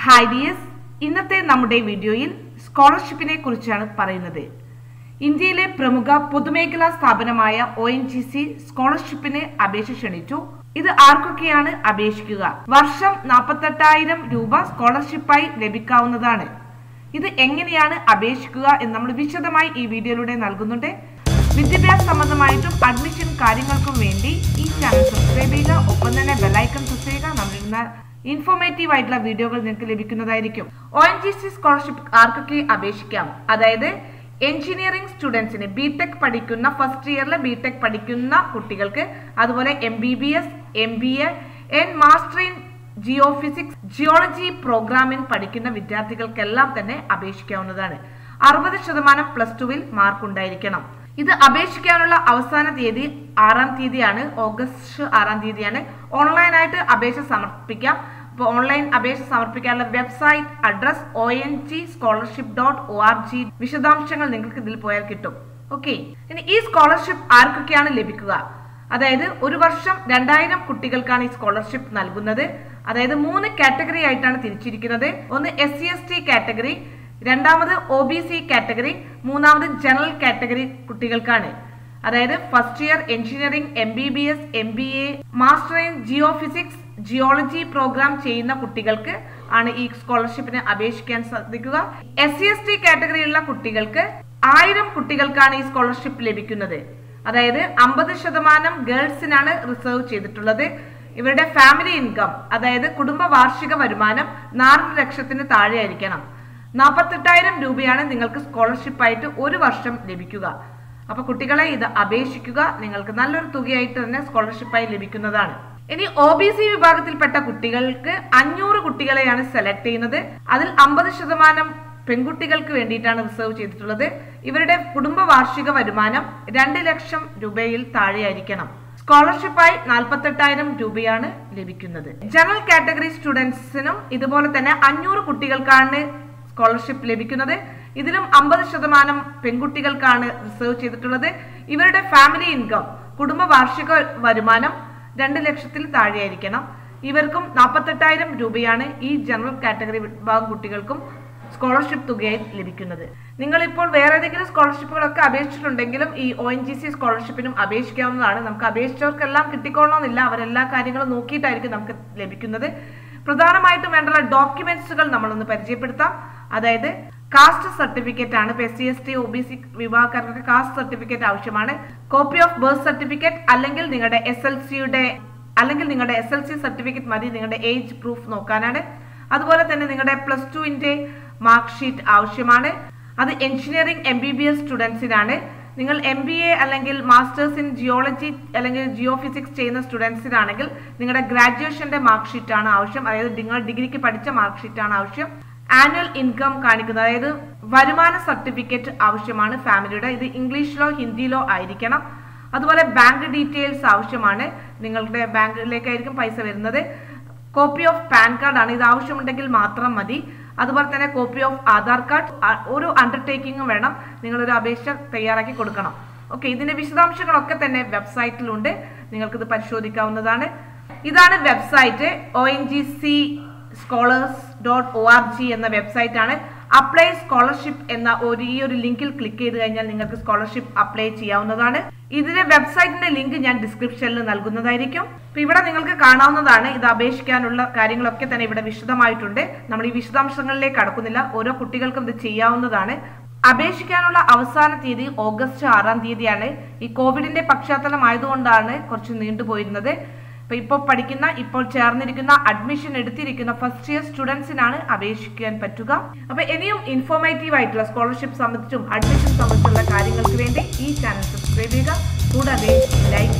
hi ഡിയസ് ഇന്നത്തെ നമ്മുടെ വീഡിയോയിൽ സ്കോളർഷിപ്പിനെ കുറിച്ചാണ് പറയുന്നത് ഇന്ത്യയിലെ പ്രമുഖ പൊതുമേഖലാ സ്ഥാപനമായ ഒ എൻ ജി സി സ്കോളർഷിപ്പിന് അപേക്ഷ ക്ഷണിച്ചു ഇത് ആർക്കൊക്കെയാണ് അപേക്ഷിക്കുക വർഷം നാൽപ്പത്തെട്ടായിരം രൂപ സ്കോളർഷിപ്പായി ലഭിക്കാവുന്നതാണ് ഇത് എങ്ങനെയാണ് അപേക്ഷിക്കുക എന്ന് നമ്മൾ വിശദമായി ഈ വീഡിയോയിലൂടെ നൽകുന്നുണ്ട് വിദ്യാഭ്യാസ സംബന്ധമായിട്ടും അഡ്മിഷൻ കാര്യങ്ങൾക്കും വേണ്ടി ഈ ചാനൽ സബ്സ്ക്രൈബ് ചെയ്യുക ഒപ്പം തന്നെ ബെലൈക്കൺ പ്രസ് ചെയ്യുക നമ്മളിരുന്ന ഇൻഫോർമേറ്റീവ് ആയിട്ടുള്ള വീഡിയോകൾ നിങ്ങൾക്ക് ലഭിക്കുന്നതായിരിക്കും O N G C scholarship ആർക്കൊക്കെ അപേക്ഷിക്കാം അതായത് എഞ്ചിനീയറിംഗ് സ്റ്റുഡൻസിന് ബി ടെക് പഠിക്കുന്ന ഫസ്റ്റ് ഇയറിലെ ബി ടെക് പഠിക്കുന്ന കുട്ടികൾക്ക് അതുപോലെ M B B S M B A and master in geophysics geology പ്രോഗ്രാമിൽ പഠിക്കുന്ന വിദ്യാർത്ഥികൾക്കെല്ലാം തന്നെ അപേക്ഷിക്കാവുന്നതാണ് അറുപത് ശതമാനം പ്ലസ് ടുവിൽ മാർക്ക് ഉണ്ടായിരിക്കണം ഇത് അപേക്ഷിക്കാനുള്ള അവസാന തീയതി ആറാം തീയതിയാണ് ഓഗസ്റ്റ് ആറാം തീയതിയാണ് ഓൺലൈനായിട്ട് അപേക്ഷ സമർപ്പിക്കാം അപ്പോൾ ഓൺലൈൻ അപേക്ഷ സമർപ്പിക്കാനുള്ള website address O N G scholarship dot O R G വിശദാംശങ്ങൾ നിങ്ങൾക്ക് ഇതിൽ പോയാൽ കിട്ടും ഓക്കെ ഇനി ഈ സ്കോളർഷിപ്പ് ആർക്കൊക്കെയാണ് ലഭിക്കുക അതായത് ഒരു വർഷം രണ്ടായിരം കുട്ടികൾക്കാണ് ഈ സ്കോളർഷിപ്പ് നൽകുന്നത് അതായത് മൂന്ന് കാറ്റഗറി ആയിട്ടാണ് തിരിച്ചിരിക്കുന്നത് ഒന്ന് S C S T category രണ്ടാമത് ഒ ബി സി കാറ്റഗറി മൂന്നാമത് ജനറൽ കാറ്റഗറി കുട്ടികൾക്കാണ് അതായത് first year engineering M B B S M B A master in geophysics geology program ചെയ്യുന്ന കുട്ടികൾക്ക് ആണ് ഈ സ്കോളർഷിപ്പിന് അപേക്ഷിക്കാൻ സാധിക്കുക എസ് സി എസ് ടി കാറ്റഗറിയുള്ള കുട്ടികൾക്ക് ആയിരം കുട്ടികൾക്കാണ് ഈ സ്കോളർഷിപ്പ് ലഭിക്കുന്നത് അതായത് അമ്പത് ശതമാനം ഗേൾസിനാണ് റിസർവ് ചെയ്തിട്ടുള്ളത് ഇവരുടെ ഫാമിലി ഇൻകം അതായത് കുടുംബ വാർഷിക വരുമാനം നാല് ലക്ഷത്തിന് താഴെയായിരിക്കണം നാൽപ്പത്തെട്ടായിരം രൂപയാണ് നിങ്ങൾക്ക് സ്കോളർഷിപ്പ് ആയിട്ട് ഒരു വർഷം ലഭിക്കുക അപ്പൊ കുട്ടികളെ ഇത് അപേക്ഷിക്കുക നിങ്ങൾക്ക് നല്ലൊരു തുകയായിട്ട് തന്നെ സ്കോളർഷിപ്പായി ലഭിക്കുന്നതാണ് ഇനി ഒ ബി സി വിഭാഗത്തിൽപ്പെട്ട കുട്ടികൾക്ക് അഞ്ഞൂറ് കുട്ടികളെയാണ് സെലക്ട് ചെയ്യുന്നത് അതിൽ അമ്പത് ശതമാനം പെൺകുട്ടികൾക്ക് വേണ്ടിയിട്ടാണ് റിസർവ് ചെയ്തിട്ടുള്ളത് ഇവരുടെ കുടുംബ വാർഷിക വരുമാനം രണ്ട് ലക്ഷം രൂപയിൽ താഴെയായിരിക്കണം സ്കോളർഷിപ്പായി നാൽപ്പത്തെട്ടായിരം രൂപയാണ് ലഭിക്കുന്നത് ജനറൽ കാറ്റഗറി സ്റ്റുഡൻസിനും ഇതുപോലെ തന്നെ അഞ്ഞൂറ് കുട്ടികൾക്കാണ് സ്കോളർഷിപ്പ് ലഭിക്കുന്നത് ഇതിലും അമ്പത് ശതമാനം പെൺകുട്ടികൾക്കാണ് റിസർവ് ചെയ്തിട്ടുള്ളത് ഇവരുടെ ഫാമിലി ഇൻകം കുടുംബ വാർഷിക വരുമാനം രണ്ട് ലക്ഷത്തിൽ താഴെയായിരിക്കണം ഇവർക്കും നാൽപ്പത്തെട്ടായിരം രൂപയാണ് ഈ ജനറൽ കാറ്റഗറി വിഭാഗം കുട്ടികൾക്കും സ്കോളർഷിപ്പ് തുകയായി ലഭിക്കുന്നത് നിങ്ങൾ ഇപ്പോൾ വേറെ ഏതെങ്കിലും സ്കോളർഷിപ്പുകളൊക്കെ അപേക്ഷിച്ചിട്ടുണ്ടെങ്കിലും ഈ ഒ എൻ ജി സി സ്കോളർഷിപ്പിനും അപേക്ഷിക്കാവുന്നതാണ് നമുക്ക് അപേക്ഷിച്ചവർക്കെല്ലാം കിട്ടിക്കൊള്ളണമെന്നില്ല അവരെല്ലാ കാര്യങ്ങളും നോക്കിയിട്ടായിരിക്കും നമുക്ക് ലഭിക്കുന്നത് പ്രധാനമായിട്ടും വേണ്ടുള്ള ഡോക്യുമെന്റ്സുകൾ നമ്മളൊന്ന് പരിചയപ്പെടുത്താം അതായത് കാസ്റ്റ് സർട്ടിഫിക്കറ്റ് ആണ് S C S T O B C വിഭാഗക്കാർക്ക് കാസ്റ്റ് സർട്ടിഫിക്കറ്റ് ആവശ്യമാണ് കോപ്പി ഓഫ് ബർത്ത് സർട്ടിഫിക്കറ്റ് അല്ലെങ്കിൽ നിങ്ങളുടെ എസ് എൽ സിയുടെ അല്ലെങ്കിൽ നിങ്ങളുടെ എസ് എൽ സി സർട്ടിഫിക്കറ്റ് മതി നിങ്ങളുടെ ഏജ് പ്രൂഫ് നോക്കാനാണ് അതുപോലെ തന്നെ നിങ്ങളുടെ പ്ലസ് ടുവിന്റെ മാർക്ക് ഷീറ്റ് ആവശ്യമാണ് അത് engineering M B B S സ്റ്റുഡൻസിനാണ് നിങ്ങൾ എം ബി എ അല്ലെങ്കിൽ മാസ്റ്റേഴ്സ് ഇൻ ജിയോളജി അല്ലെങ്കിൽ ജിയോ ഫിസിക്സ് ചെയ്യുന്ന സ്റ്റുഡൻസിനാണെങ്കിൽ നിങ്ങളുടെ ഗ്രാജുവേഷന്റെ മാർക്ക് ഷീറ്റ് ആണ് ആവശ്യം അതായത് നിങ്ങൾ ഡിഗ്രിക്ക് പഠിച്ച മാർക്ക് ഷീറ്റ് ആണ് ആവശ്യം ആനുവൽ ഇൻകം കാണിക്കുന്നത് അതായത് വരുമാന സർട്ടിഫിക്കറ്റ് ആവശ്യമാണ് ഫാമിലിയുടെ ഇത് ഇംഗ്ലീഷിലോ ഹിന്ദിയിലോ ആയിരിക്കണം അതുപോലെ ബാങ്ക് ഡീറ്റെയിൽസ് ആവശ്യമാണ് നിങ്ങളുടെ ബാങ്കിലേക്കായിരിക്കും പൈസ വരുന്നത് കോപ്പി ഓഫ് പാൻ കാർഡ് ആണ് ഇത് ആവശ്യമുണ്ടെങ്കിൽ മാത്രം മതി അതുപോലെ തന്നെ കോപ്പി ഓഫ് ആധാർ കാർഡ് ഒരു അണ്ടർടേക്കിങ്ങും വേണം നിങ്ങളൊരു അപേക്ഷ തയ്യാറാക്കി കൊടുക്കണം ഓക്കെ ഇതിന്റെ വിശദാംശങ്ങളൊക്കെ തന്നെ വെബ്സൈറ്റിലുണ്ട് നിങ്ങൾക്കിത് പരിശോധിക്കാവുന്നതാണ് ഇതാണ് website O N G C scholars dot O R G എന്ന വെബ്സൈറ്റ് ആണ് അപ്ലൈ സ്കോളർഷിപ്പ് എന്ന ഒരു ഈ ഒരു ലിങ്കിൽ ക്ലിക്ക് ചെയ്ത് കഴിഞ്ഞാൽ നിങ്ങൾക്ക് സ്കോളർഷിപ്പ് അപ്ലൈ ചെയ്യാവുന്നതാണ് ഇതിന്റെ വെബ്സൈറ്റിന്റെ ലിങ്ക് ഞാൻ ഡിസ്ക്രിപ്ഷനിൽ നൽകുന്നതായിരിക്കും അപ്പൊ ഇവിടെ നിങ്ങൾക്ക് കാണാവുന്നതാണ് ഇത് അപേക്ഷിക്കാനുള്ള കാര്യങ്ങളൊക്കെ തന്നെ ഇവിടെ വിശദമായിട്ടുണ്ട് നമ്മൾ ഈ വിശദാംശങ്ങളിലേക്ക് കടക്കുന്നില്ല ഓരോ കുട്ടികൾക്കും ഇത് ചെയ്യാവുന്നതാണ് അപേക്ഷിക്കാനുള്ള അവസാന തീയതി ഓഗസ്റ്റ് ആറാം തീയതിയാണ് ഈ കോവിഡിന്റെ പശ്ചാത്തലം ആയതുകൊണ്ടാണ് കുറച്ച് നീണ്ടുപോയിരുന്നത് ഇപ്പൊ ഇപ്പോൾ പഠിക്കുന്ന ഇപ്പോൾ ചേർന്നിരിക്കുന്ന അഡ്മിഷൻ എടുത്തിരിക്കുന്ന ഫസ്റ്റ് ഇയർ സ്റ്റുഡൻസിനാണ് അപേക്ഷിക്കാൻ പറ്റുക അപ്പൊ ഇനിയും ഇൻഫോർമേറ്റീവ് ആയിട്ടുള്ള സ്കോളർഷിപ്പ് സംബന്ധിച്ചും അഡ്മിഷൻ സംബന്ധിച്ചുള്ള കാര്യങ്ങൾക്ക് വേണ്ടി ഈ ചാനൽ സബ്സ്ക്രൈബ് ചെയ്യുക കൂടാതെ ലൈക്ക്